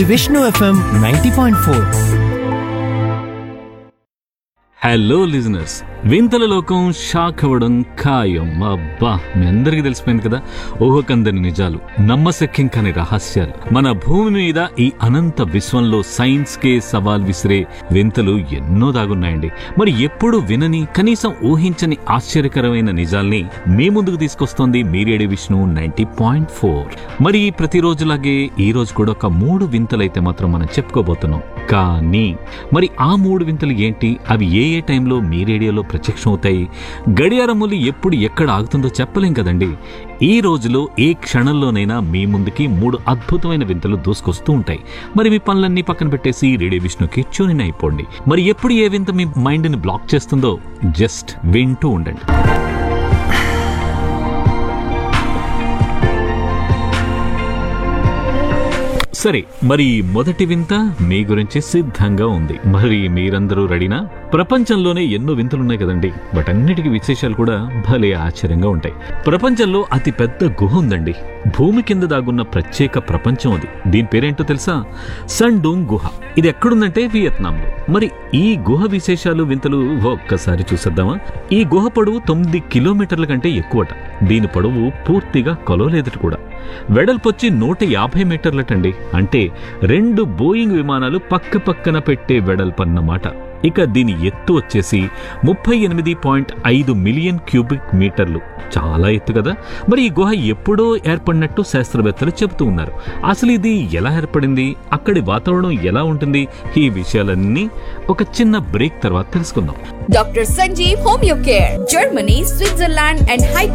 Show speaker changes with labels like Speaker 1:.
Speaker 1: Vishnu FM ninety point four
Speaker 2: hello listeners వింతల లోకం shock అవ్వడం ఖాయం అబ్బా మీ అందరికీ తెలిసిపోయింది కదా ఊహకందని నిజాలు నమ్మశక్యం కాని రహస్యాలు మన భూమి మీద ఈ అనంత విశ్వంలో సైన్స్ కే సవాల్ విసిరే వింతలు ఎన్నో దాగున్నాయండి మరి ఎప్పుడు వినని కనీసం ఊహించని ఆశ్చర్యకరమైన నిజాల్ని మీ ముందుకు తీసుకొస్తోంది మీరేడి విష్ణు నైన్టీ పాయింట్ ఫోర్ మరి ప్రతిరోజులాగే ఈ రోజు కూడా ఒక మూడు వింతలైతే మాత్రం మనం చెప్పుకోబోతున్నాం కానీ మరి ఆ మూడు వింతలు ఏంటి అవి ఏ ఏ టైంలో మీ రేడియోలో ప్రత్యక్షం అవుతాయి గడియారములు ఎప్పుడు ఎక్కడ ఆగుతుందో చెప్పలేం కదండి ఈ రోజులో ఏ క్షణంలోనైనా మీ ముందుకి మూడు అద్భుతమైన వింతలు దూసుకొస్తూ ఉంటాయి మరి మీ పనులన్నీ పక్కన పెట్టేసి రేడియో విష్ణుకి ట్యూన్ అయిపోండి మరి ఎప్పుడు ఏ వింత మీ మైండ్ని బ్లాక్ చేస్తుందో జస్ట్ వింటూ ఉండండి సరే మరి మొదటి వింత మీ గురించి సిద్ధంగా ఉంది మరి మీరందరూ రెడీనా ప్రపంచంలోనే ఎన్నో వింతలున్నాయి కదండి బట్ అన్నిటికీ విశేషాలు కూడా భలే ఆశ్చర్యంగా ఉంటాయి ప్రపంచంలో అతి పెద్ద గుహ ఉందండి భూమి కింద దాగున్న ప్రత్యేక ప్రపంచం అది దీని పేరేంటో తెలుసా సండూంగ్ గుహ ఇది ఎక్కడుందంటే వియత్నాంలో మరి ఈ గుహ విశేషాలు వింతలు ఒక్కసారి చూసేద్దామా ఈ గుహ పొడవు తొమ్మిది కిలోమీటర్ల కంటే ఎక్కువట దీని పొడవు పూర్తిగా కొలవలేదట కూడా వెడల్పొచ్చి నూట యాభై మీటర్లటండి అంటే రెండు బోయింగ్ విమానాలు పక్క పక్కన పెట్టే వెడల్పన్నమాట ఇక దీని ఎత్తు వచ్చేసి ముప్పై ఎనిమిది పాయింట్ ఐదు మిలియన్ క్యూబిక్ మీటర్లు చాలా ఎత్తు కదా మరి ఈ గుహ ఎప్పుడో ఏర్పడినట్టు శాస్త్రవేత్తలు చెబుతూ ఉన్నారు అసలు ఇది ఎలా ఏర్పడింది అక్కడి వాతావరణం ఎలా ఉంటుంది ఈ విషయాలన్నీ ఒక చిన్న బ్రేక్ తర్వాత తెలుసుకుందాం
Speaker 3: Dr. Sanjeev Homeo Care, Germany, Switzerland and High